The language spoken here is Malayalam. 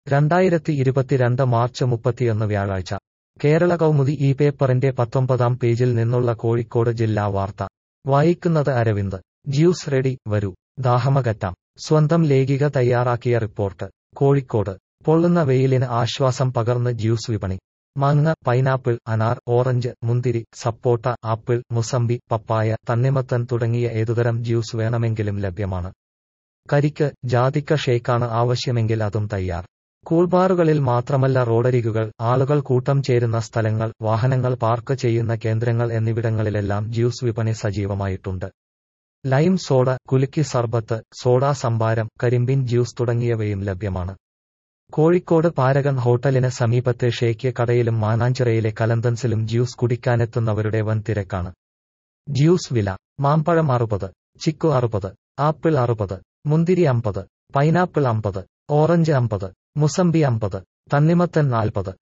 രണ്ടായിരത്തി ഇരുപത്തിരണ്ട് മാർച്ച് മുപ്പത്തിയൊന്ന് വ്യാഴാഴ്ച കേരള കൗമുദി ഈ പേപ്പറിന്റെ പത്തൊമ്പതാം പേജിൽ നിന്നുള്ള കോഴിക്കോട് ജില്ലാ വാർത്ത വായിക്കുന്നത് അരവിന്ദ് ജ്യൂസ് റെഡി വരൂ ദാഹമകറ്റാം സ്വന്തം ലേഖിക തയ്യാറാക്കിയ റിപ്പോർട്ട് കോഴിക്കോട് പൊള്ളുന്ന വെയിലിന് ആശ്വാസം പകർന്ന് ജ്യൂസ് വിപണി മാങ്ങ പൈനാപ്പിൾ അനാർ ഓറഞ്ച് മുന്തിരി സപ്പോട്ട ആപ്പിൾ മുസമ്പി പപ്പായ തണ്ണിമത്തൻ തുടങ്ങിയ ഏതുതരം ജ്യൂസ് വേണമെങ്കിലും ലഭ്യമാണ് കരിക്ക് ജാതിക്ക ഷേക്കാണ് ആവശ്യമെങ്കിൽ അതും തയ്യാർ കൂൾബാറുകളിൽ മാത്രമല്ല റോഡരികുകൾ ആളുകൾ കൂട്ടം ചേരുന്ന സ്ഥലങ്ങൾ വാഹനങ്ങൾ പാർക്ക് ചെയ്യുന്ന കേന്ദ്രങ്ങൾ എന്നിവിടങ്ങളിലെല്ലാം ജ്യൂസ് വിപണി സജീവമായിട്ടുണ്ട് ലൈം സോഡ കുലുക്കി സർബത്ത് സോഡാ സംഭാരം കരിമ്പിൻ ജ്യൂസ് തുടങ്ങിയവയും ലഭ്യമാണ് കോഴിക്കോട് പാരഗൺ ഹോട്ടലിന് സമീപത്തെ ഷേക്ക് കടയിലും മാനാഞ്ചിറയിലെ കലന്തൻസിലും ജ്യൂസ് കുടിക്കാനെത്തുന്നവരുടെ വൻ തിരക്കാണ് ജ്യൂസ് വില മാമ്പഴം അറുപത് ചിക്കു അറുപത് ആപ്പിൾ അറുപത് മുന്തിരി അമ്പത് പൈനാപ്പിൾ അമ്പത് ഓറഞ്ച് അമ്പത് മുസമ്പി അമ്പത് തണ്ണിമത്തൻ നാൽപ്പത്